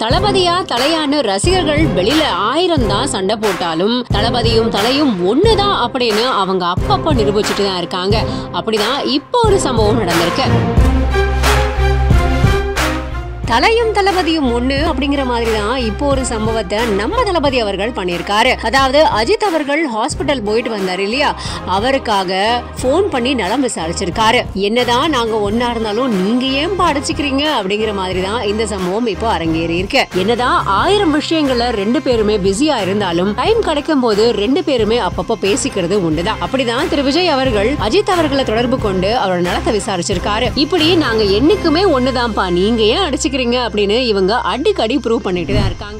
தளபதியா தலையான்னு ரசிகர்கள் வெளியில ஆயிரம் தான் சண்டை போட்டாலும் தளபதியும் தலையும் ஒண்ணுதான் அப்படின்னு அவங்க அப்பப்ப நிரூபிச்சுட்டு தான் இருக்காங்க அப்படிதான் இப்போ ஒரு சம்பவம் நடந்திருக்கு தலையும் தளபதியும் ஒண்ணு அப்படிங்கிற மாதிரி தான் இப்போ ஒரு சம்பவத்தை நம்ம தளபதி அவர்கள் பண்ணியிருக்காரு அதாவது அஜித் அவர்கள் ஹாஸ்பிட்டல் போயிட்டு வந்தார் இல்லையா அவருக்காக ஃபோன் பண்ணி நலம் விசாரிச்சிருக்காரு என்னதான் நாங்க ஒன்னா இருந்தாலும் நீங்க ஏன் அடிச்சுக்கிறீங்க அப்படிங்கிற மாதிரி தான் இந்த சம்பவம் இப்போ அரங்கேறி இருக்கு என்னதான் ஆயிரம் விஷயங்கள்ல ரெண்டு பேருமே பிஸியா இருந்தாலும் டைம் கிடைக்கும் போது ரெண்டு பேருமே அப்பப்போ பேசிக்கிறது உண்டுதான் அப்படிதான் திரு விஜய் அவர்கள் அஜித் அவர்களை தொடர்பு கொண்டு அவரோட நலத்தை விசாரிச்சிருக்காரு இப்படி நாங்க என்னைக்குமே ஒண்ணுதான்ப்பா நீங்க ஏன் அடிச்சுக்கிறீங்க அப்படின்னு இவங்க அடிக்கடி ப்ரூவ் பண்ணிட்டு தான் இருக்காங்க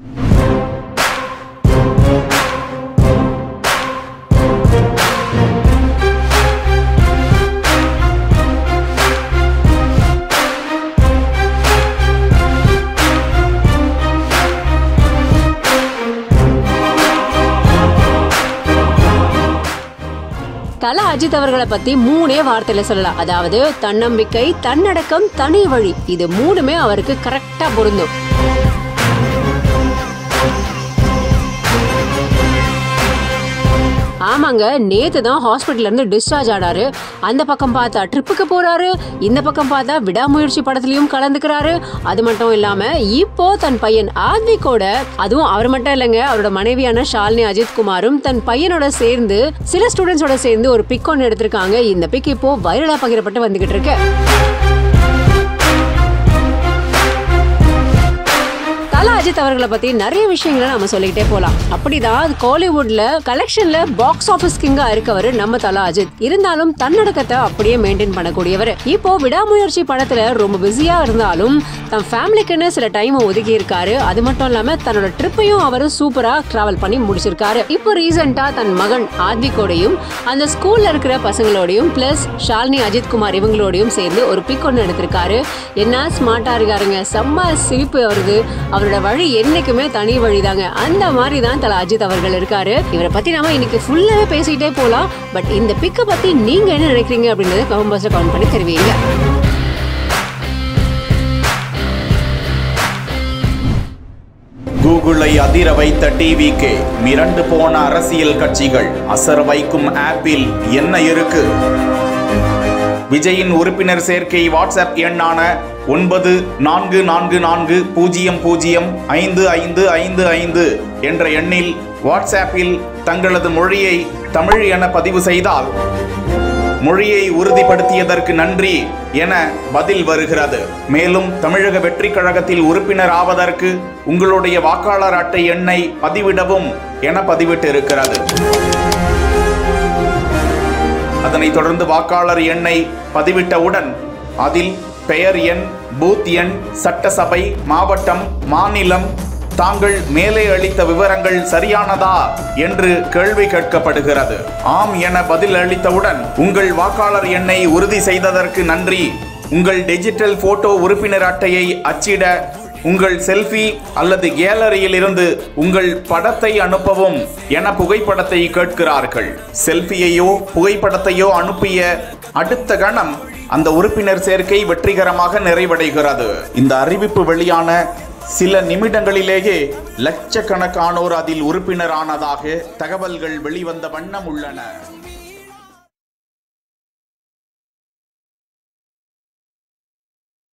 தல அஜித் அவர்களை பத்தி மூணே வார்த்தையில சொல்லலாம் அதாவது தன்னம்பிக்கை தன்னடக்கம் தனி வழி இது மூணுமே அவருக்கு கரெக்டா பொருந்தும் ஆமாங்க நேத்து தான் ஹாஸ்பிட்டல்ல இருந்து டிஸ்சார்ஜ் ஆனாரு அந்த பக்கம் பார்த்தா ட்ரிப்புக்கு போறாரு இந்த பக்கம் பார்த்தா விடாமுயற்சி படத்துலயும் கலந்துக்கிறாரு அது மட்டும் இல்லாம இப்போ தன் பையன் ஆத்விக்கோட அதுவும் அவர் மட்டும் இல்லைங்க அவரோட மனைவியான ஷாலினி அஜித் குமாரும் தன் பையனோட சேர்ந்து சில ஸ்டூடெண்ட்ஸோட சேர்ந்து ஒரு பிக் ஒன்று எடுத்திருக்காங்க இந்த பிக் இப்போ வைரலா பகிரப்பட்டு வந்துகிட்டு இருக்கு தல அஜித் அவர்களை பத்தி நிறைய விஷயங்களை நம்ம சொல்லிக்கிட்டே போலாம் அப்படிதான் காலிவுட்ல கலெக்ஷன்ல பாக்ஸ் ஆபீஸ் கிங்கா இருக்கவர் நம்ம தல அஜித் இருந்தாலும் தன்னடக்கத்தை அப்படியே மெயின்டைன் பண்ணக்கூடியவர் இப்போ விடாமுயற்சி படத்துல ரொம்ப பிஸியா இருந்தாலும் தன் ஃபேமிலிக்குன்னு சில டைம் ஒதுக்கி இருக்காரு அது மட்டும் இல்லாம தன்னோட ட்ரிப்பையும் அவர் சூப்பரா டிராவல் பண்ணி முடிச்சிருக்காரு இப்போ ரீசெண்டா தன் மகன் ஆத்விக்கோடையும் அந்த ஸ்கூல்ல இருக்கிற பசங்களோடையும் பிளஸ் ஷாலினி அஜித் குமார் இவங்களோடையும் சேர்ந்து ஒரு பிக் ஒன்று எடுத்திருக்காரு என்ன ஸ்மார்ட்டா இருக்காருங்க செம்ம சிரிப்பு வருது அவரோட வழி என்னைக்குமே தனி வழிதாங்க அந்த மாதிரி தான் தல அஜித் அவர்கள் இருக்காரு இவரை பத்தி நாம இன்னைக்கு ஃபுல்லாவே பேசிக்கிட்டே போலாம் பட் இந்த பிக்கை பத்தி நீங்க என்ன நினைக்கிறீங்க அப்படின்றத கமெண்ட் பாக்ஸ்ல கமெண்ட் பண்ணி தெரிவிங்க கூகுளை அதிர வைத்த டிவிக்கு மிரண்டு போன அரசியல் கட்சிகள் அசர வைக்கும் ஆப்பில் என்ன இருக்கு விஜயின் உறுப்பினர் சேர்க்கை வாட்ஸ்அப் எண்ணான ஒன்பது நான்கு நான்கு நான்கு பூஜ்ஜியம் பூஜ்ஜியம் ஐந்து ஐந்து ஐந்து ஐந்து என்ற எண்ணில் வாட்ஸ்அப்பில் தங்களது மொழியை தமிழ் என பதிவு செய்தால் மொழியை உறுதிப்படுத்தியதற்கு நன்றி என பதில் வருகிறது மேலும் தமிழக வெற்றி கழகத்தில் உறுப்பினர் ஆவதற்கு உங்களுடைய வாக்காளர் அட்டை எண்ணை பதிவிடவும் என பதிவிட்டிருக்கிறது அதனைத் தொடர்ந்து வாக்காளர் எண்ணை பதிவிட்டவுடன் அதில் பெயர் எண் பூத் எண் சட்டசபை மாவட்டம் மாநிலம் தாங்கள் மேலே அளித்த விவரங்கள் சரியானதா என்று கேள்வி கேட்கப்படுகிறது ஆம் என பதில் அளித்தவுடன் உங்கள் வாக்காளர் எண்ணை உறுதி செய்ததற்கு நன்றி உங்கள் டிஜிட்டல் போட்டோ உறுப்பினர் அட்டையை அச்சிட உங்கள் செல்ஃபி அல்லது கேலரியில் இருந்து உங்கள் படத்தை அனுப்பவும் என புகைப்படத்தை கேட்கிறார்கள் செல்ஃபியையோ புகைப்படத்தையோ அனுப்பிய அடுத்த கணம் அந்த உறுப்பினர் சேர்க்கை வெற்றிகரமாக நிறைவடைகிறது இந்த அறிவிப்பு வெளியான சில நிமிடங்களிலேயே லட்சக்கணக்கானோர் அதில் உறுப்பினரானதாக தகவல்கள் வெளிவந்த வண்ணம் உள்ளன